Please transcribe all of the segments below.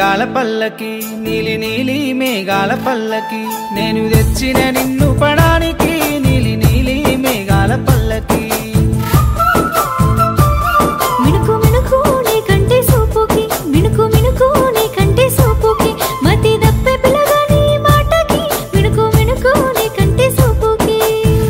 మేఘాల పల్లకి నీలి నీలి మేఘాల పల్లకి నేను తెచ్చిన నిన్ను పడానికి నీలి నీలి మేఘాల పల్లకి మిణుకు మిణుకు నీ కంటి సూపుకి మిణుకు మిణుకు నీ కంటి సూపుకి మతి దప్పే పిల్లగా నీ మాటకి మిణుకు మిణుకు నీ కంటి సూపుకి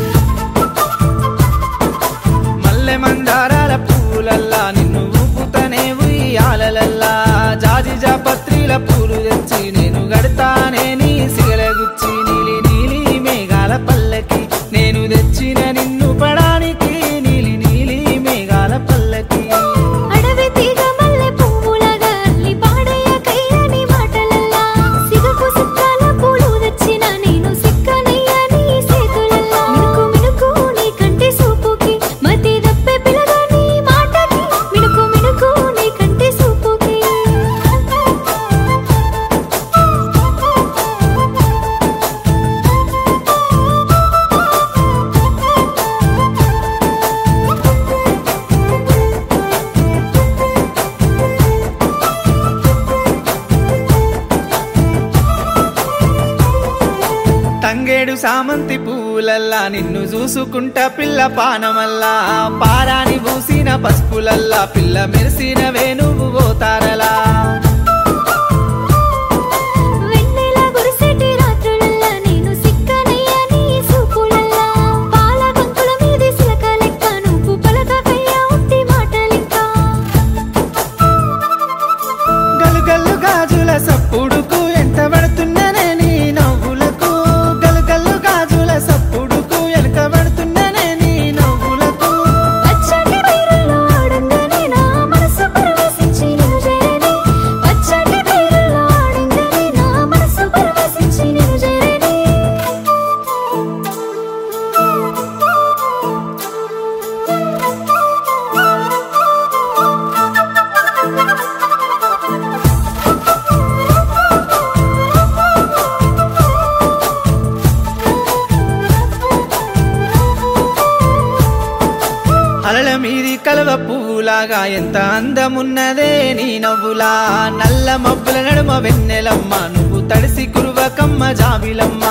మల్లె మందారాల పూలల్లా నిన్ను ఊపుతనే ఉయ్యాలలల్లా జాజి జాపత్రిల పూలు తెచ్చి నేను గడతానే నీ సిగలగుచ్చి నీలి నీలి మేఘాల పల్లకి నేను తెచ్చిన నిన్ను పడానికి నీలి నీలి మేఘాల పల్లకి అడవి తీగ మల్లె పువ్వులాగా అల్లి పాడయ్య కయ్యని మాటలల్లా సిగకు సిక్కాల పూలు తెచ్చిన నేను సిక్కనయ్య నీ సేతులల్లా మిణుకు మిణుకు నీ కంటి సూపుకి మతి దప్పే పిల్లగా నీ మాటకి మిణుకు మిణుకు నీ కంటి సూపుకి తంగేడు సామంతి పూలల్లా నిన్ను చూసుకుంటా పిల్ల పానమల్లా పారాని పూసిన పసుపులల్లా పిల్ల మెరిసిన వేణువు పోతారలా వెన్నెల గురిసెటి రాత్రులల్లా నేను సిక్కనయ్య నీ సూపులల్లా పాల గంతుల మీది సిలక లెక్క నువ్వు పలకకయ్య ఉట్టి మాటలింకా గలుగల్లు గాజుల సప్పుడుకు ఎంత పడుతున్ననే నీ నవ్వులకు గలుగల్లు గాజుల సప్పుడుకు వెనక పడుతున్ననే నీ నవ్వులకు పచ్చటి పైరుల్లో ఆడంగానే నా మనసు పరవశించి నిన్ను చేరని పచ్చటి పైరుల్లో ఆడంగానే నా మనసు పరవశించి నిన్ను చేరని అలల మీది కలవ పువ్వులాగా ఎంత అందమున్నదే నీ నవ్వులా నల్ల మబ్బుల నడుమ వెన్నెలమ్మ నువ్వు తడిసి కురువకమ్మ జాబిలమ్మ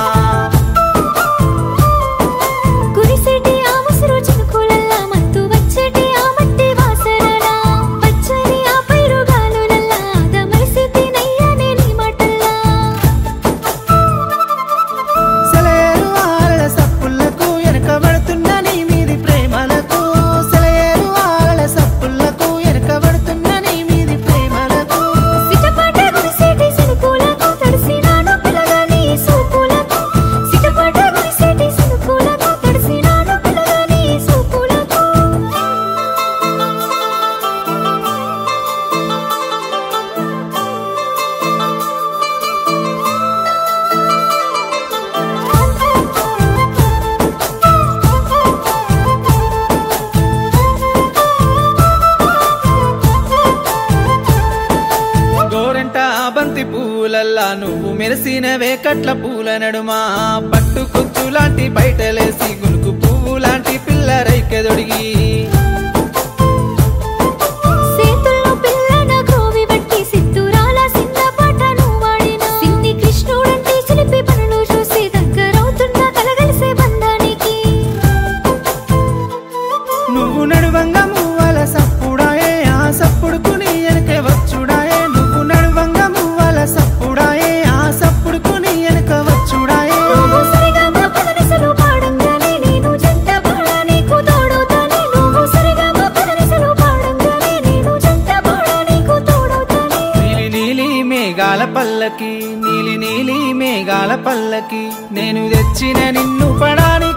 కురిసేటి ఆ ముసురు చినుకులల్లా మత్తు వచ్చేటి ఆ మట్టి వాసనలా పచ్చని ఆ పైరు గాలులల్లా దమరిసితి నయ్యనే నీ మాటల్లా సెలయేరు ఆరల సప్పులకు వెనక పడుతున్న నీ మీది ప్రేమలకు సెలయేరు ఆరల సప్పులకు వెనక పడుతున్న నీ మీది ప్రేమలకు సిటపాట గురిసేటి సినుకులకు తడిసినాను పిల్లగా నీ సూపులకు సిటపాట గురిసేటి సినుకులకు తడిసినాను పిల్లగా నీ సూపులకు గోరంట బంతి పూలల్లా నువ్వు మెరిసిన వేకట్ల పూల నడుమా పట్టు కుచ్చు లాంటి బయటలేసి గునుకు పువ్వు లాంటి పిల్ల రైకెదొడిగి సేతుల్లో పిల్లన గ్రోవి బట్టి సిద్ధురాల సిన్న పాటను వాడిన సిన్ని కృష్ణుడంటే చిలిపి పనులు చూసి దగ్గరవుతున్న కలగలిసే బంధానికి నువ్వు నడువంగా మువ్వల సప్పుడాయే ఆ సప్పుడుకు నీ వెనక వచ్చుడాయే నువ్వు నడువంగా మువ్వల సప్పుడాయే ఆ సప్పుడుకు నీ వెనక వచ్చుడాయే నువ్వు సరిగా మా పదనిసలు పాడంగానే నేను జంట పాడ నీకు తోడవుతానే నువ్వు సరిగా మా పదనిసలు పాడంగానే నేను జంట పాడ నీకు తోడవుతానే నీలి నీలి మేఘాల పల్లకి నీలి నీలి మేఘాల పల్లకి నేను తెచ్చిన నిన్ను పడాని